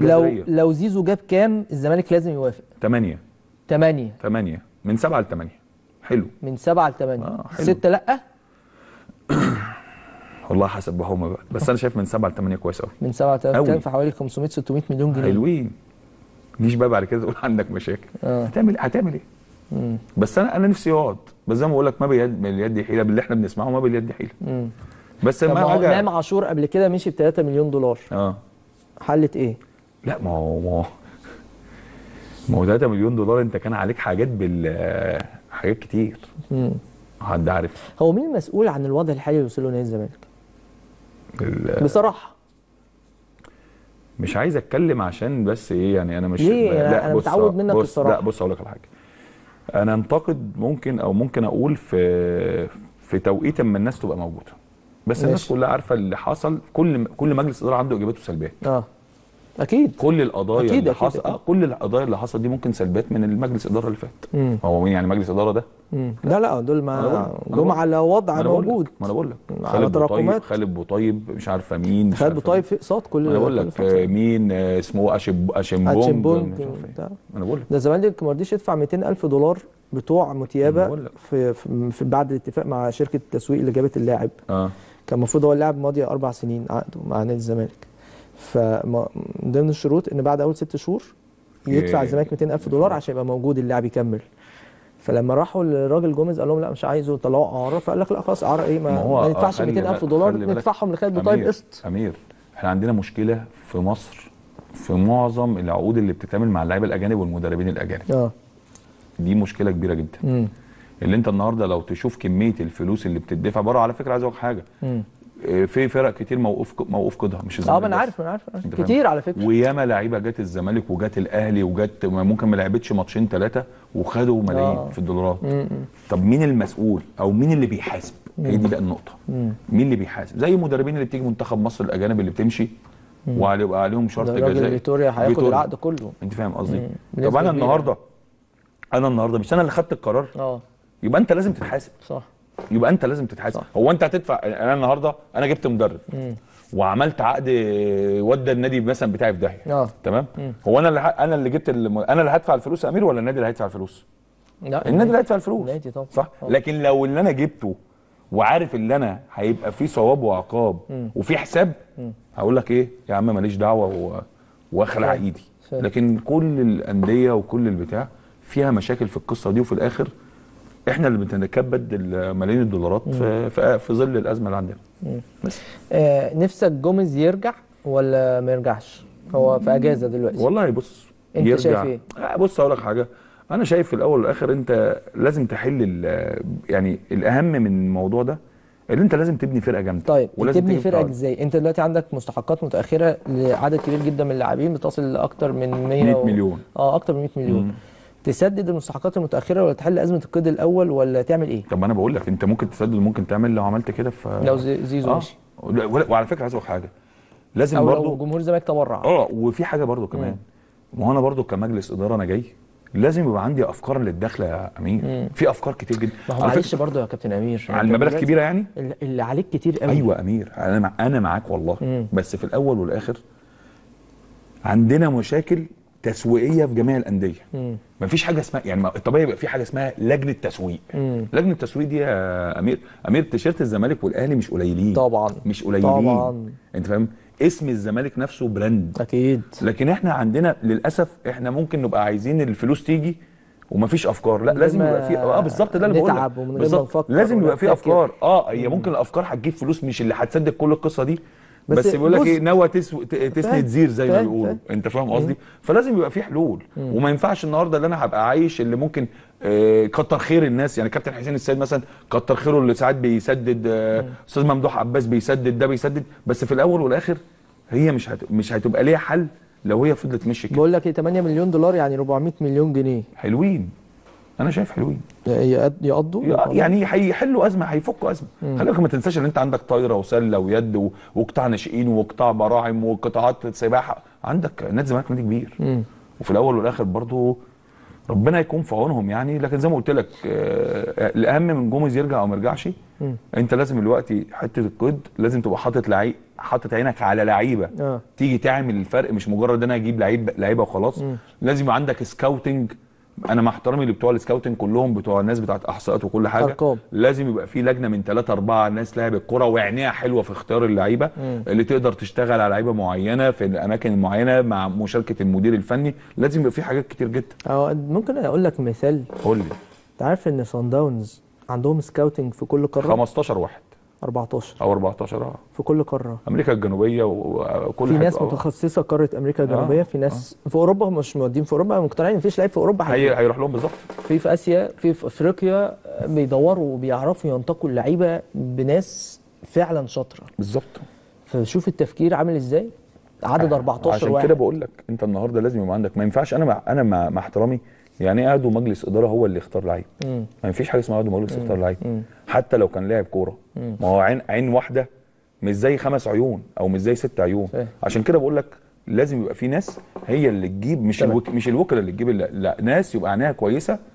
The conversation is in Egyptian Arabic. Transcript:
لو جذريه لو زيزو جاب كام الزمالك لازم يوافق 8 8 8 من 7 ل 8 حلو من 7 ل 8 آه، حلو. 6 لا والله حسب هما بقى بس انا شايف من 7 ل 8 كويس قوي من 7 ل 8 أوي. كان في حوالي 500 600 مليون جنيه حلوين جيش بقى بعد كده تقول عندك مشاكل آه. هتعمل هتعمل ايه مم. بس انا انا نفسي يقعد بس زي ما بقول لك ما باليد باليد حيله باللي احنا بنسمعه ما باليد حيله مم. بس طب ما ما هو حاجه امام عاشور قبل كده مشي ب 3 مليون دولار اه حلت ايه؟ لا ما هو ما هو ما هو 3 مليون دولار انت كان عليك حاجات بال حاجات كتير مم. حد عارف هو مين المسؤول عن الوضع الحالي اللي وصل له نادي الزمالك؟ ال- بصراحه مش عايز اتكلم عشان بس ايه يعني انا مش ليه؟ لا أنا بص متعود منك بص الصراحة. لا بص اقول لك على حاجه انا انتقد ممكن او ممكن اقول في في توقيت اما الناس تبقى موجوده بس الناس ماشي. كلها عارفه اللي حصل كل كل مجلس اداره عنده ايجابيات وسلبيات اه اكيد كل القضايا أكيد، اللي أكيد، حصل أكيد. آه كل القضايا اللي حصلت دي ممكن سلبيات من المجلس الاداره اللي فات مم. هو مين يعني مجلس الاداره ده مم. لا لا دول أنا ما بقول- أنا جم بقول- على وضع ما انا بقول موجود لك ما انا بقول لك على خالد بوطيب تراكمات. خالد بوطيب مش عارفه مين مش خالد عارفة بوطيب مين. في اقساط كل انا بقول كل لك فترة. آه، مين آه، اسمه اشب اشمبونج اتشمبونج مش عارف إيه. بتاع. انا بقول لك ده الزمالك ما رضيش يدفع 200 الف دولار بتوع أنا متيابه بقول لك. في, في, في بعد الاتفاق مع شركه التسويق اللي جابت اللاعب اه كان المفروض هو اللاعب ماضي اربع سنين عقده مع نادي الزمالك فمن ضمن الشروط ان بعد اول ست شهور يدفع ي- الزمالك 200 الف دولار عشان يبقى موجود اللاعب يكمل فلما راحوا للراجل جوميز قال لهم لا مش عايزه طلعوا اعاره فقال لك لا خلاص اعاره ايه ما, ما هو ما ندفعش خلي 200 الف بالك- دولار خلي بالك. ندفعهم لخالد بوطيب امير قسط امير احنا عندنا مشكله في مصر في معظم العقود اللي بتتعمل مع اللعيبه الاجانب والمدربين الاجانب اه دي مشكله كبيره جدا امم اللي انت النهارده لو تشوف كميه الفلوس اللي بتدفع بره على فكره عايز اقول لك حاجه امم اه، في فرق كتير موقوف موقوف قيدها مش اه الزمالك ما انا بس. عارف ما انا عارف أنا عارف. أنت فاهم؟ كتير على فكره وياما لعيبه جت الزمالك وجت الاهلي وجت ممكن ما لعبتش ماتشين ثلاثه وخدوا ملايين آه. في الدولارات امم طب مين المسؤول او مين اللي بيحاسب هي دي بقى النقطه امم مين اللي بيحاسب زي المدربين اللي بتيجي منتخب مصر الاجانب اللي بتمشي وهيبقى عليهم شرط ده الراجل جزائي فيتوريا هياخد فيتوريا. العقد كله انت فاهم قصدي مم. طب بنسبة انا كبيرة. النهارده انا النهارده مش انا اللي خدت القرار اه يبقى انت لازم تتحاسب صح يبقى انت لازم تتحاسب صح. هو انت هتدفع انا النهارده انا جبت مدرب امم وعملت عقد ودى النادي مثلا بتاعي في داهيه اه تمام مم. هو انا اللي ه... انا اللي جبت الم... انا اللي هدفع الفلوس يا امير ولا النادي اللي هيدفع الفلوس لا النادي اللي هيدفع الفلوس النادي طبعا صح طبعا. لكن لو اللي انا جبته وعارف ان انا هيبقى في ثواب وعقاب مم. وفي حساب مم. هقول لك ايه يا عم ماليش دعوه و... واخلع فاهم. ايدي فاهم. لكن كل الانديه وكل البتاع فيها مشاكل في القصه دي وفي الاخر احنا اللي بنتكبد ملايين الدولارات في, في في ظل الازمه اللي عندنا بس آه نفسك جوميز يرجع ولا ما يرجعش هو في اجازه دلوقتي والله بص أنت يرجع شايف إيه؟ آه، بص اقول لك حاجه انا شايف في الاول والاخر انت لازم تحل ال- يعني الاهم من الموضوع ده اللي انت لازم تبني فرقه جامده طيب ولازم تبني تيجي فرقك بتاع- ازاي انت دلوقتي عندك مستحقات متاخره لعدد كبير جدا من اللاعبين بتصل لاكتر من 100 100 و- مليون. اه اكتر من 100 مليون مم. تسدد المستحقات المتاخره ولا تحل ازمه القيد الاول ولا تعمل ايه طب ما انا بقول لك انت ممكن تسدد ممكن تعمل لو عملت كده في لو زي- زيزو آه. مشي ولا- وعلى فكره عايز اقول حاجه لازم او لو برضو جمهور الزمالك تبرع اه وفي حاجه برضو كمان ما هو انا برضو كمجلس اداره انا جاي لازم يبقى عندي افكار للدخله يا امير مم. في افكار كتير جدا ما هو على معلش فكرة، برضه يا كابتن امير على أنت المبالغ دلوقتي كبيره يعني اللي- اللي عليك كتير قوي ايوه امير انا مع انا معاك والله مم. بس في الاول والاخر عندنا مشاكل تسويقيه في جميع الانديه مم. مفيش حاجه اسمها يعني ما- الطبيعي يبقى في حاجه اسمها لجنه تسويق مم. لجنه التسويق دي يا امير امير تيشيرت الزمالك والاهلي مش قليلين طبعا مش قليلين طبعا انت فاهم اسم الزمالك نفسه براند اكيد لكن احنا عندنا للاسف احنا ممكن نبقى عايزين الفلوس تيجي ومفيش افكار لا من لازم غير يبقى ما في اه بالظبط ده اللي بقول نتعب ومن غير ما بالظبط نفكر لازم يبقى في ونبتكر. افكار اه هي ممكن الافكار هتجيب فلوس مش اللي هتسدد كل القصه دي بس بس, بيقول لك جزء. ايه نوى تسو... ت- تسند فاهم، زير زي ما فاهم، بيقولوا فاهم. انت فاهم قصدي فلازم يبقى في حلول وما ينفعش النهارده اللي انا هبقى عايش اللي ممكن آه كتر خير الناس يعني كابتن حسين السيد مثلا كتر خيره اللي ساعات بيسدد آه، استاذ ممدوح عباس بيسدد ده بيسدد بس في الاول والاخر هي مش هت... مش هتبقى ليها حل لو هي فضلت ماشيه كده بقول لك ايه 8 مليون دولار يعني 400 مليون جنيه حلوين انا شايف حلوين يقض- يقضوا يعني هيحلوا ازمه هيفكوا ازمه خلي بالك ما تنساش ان انت عندك طايره وسله ويد و- وقطاع ناشئين وقطاع براعم وقطاعات سباحه عندك نادي الزمالك نادي كبير مم. وفي الاول والاخر برضو ربنا يكون في عونهم يعني لكن زي ما قلت لك آه، الاهم من جوميز يرجع او ما يرجعش انت لازم دلوقتي حته القيد لازم تبقى حاطط لعيب حاطط عينك على لعيبه اه تيجي تعمل الفرق مش مجرد انا اجيب لعيب لعيبه وخلاص لازم يبقى عندك سكاوتنج انا مع احترامي اللي بتوع السكاوتنج كلهم بتوع الناس بتاعت احصاءات وكل حاجه أرقام. لازم يبقى في لجنه من ثلاثة أربعة ناس لعب الكرة وعينيها حلوه في اختيار اللعيبه اللي تقدر تشتغل على لعيبه معينه في الاماكن المعينه مع مشاركه المدير الفني لازم يبقى في حاجات كتير جدا أو ممكن اقول لك مثال قول لي انت عارف ان صن داونز عندهم سكاوتنج في كل قاره 15 واحد 14 او 14 اه في كل قاره امريكا الجنوبيه و- وكل في حتة، ناس آه. متخصصه قاره امريكا الجنوبيه في ناس في اوروبا هم مش مودين في اوروبا مقتنعين مفيش لعيب في اوروبا هي هيجي. هيروح لهم بالظبط في في اسيا في في افريقيا بيدوروا وبيعرفوا ينتقوا اللعيبه بناس فعلا شاطره بالظبط فشوف التفكير عامل ازاي عدد 14 عشان واحد كده بقول لك انت النهارده لازم يبقى عندك ما ينفعش انا مع انا مع, مع احترامي يعني ايه عضو مجلس اداره هو اللي يختار لعيب مم. ما فيش حاجه اسمها عضو مجلس يختار لعيب مم. حتى لو كان لاعب كوره ما هو عين عين واحده مش زي خمس عيون او مش زي ست عيون صحيح. عشان كده بقول لك لازم يبقى في ناس هي اللي تجيب مش تمام. الوك... مش الوكلاء اللي تجيب لا, لا ناس يبقى عينيها كويسه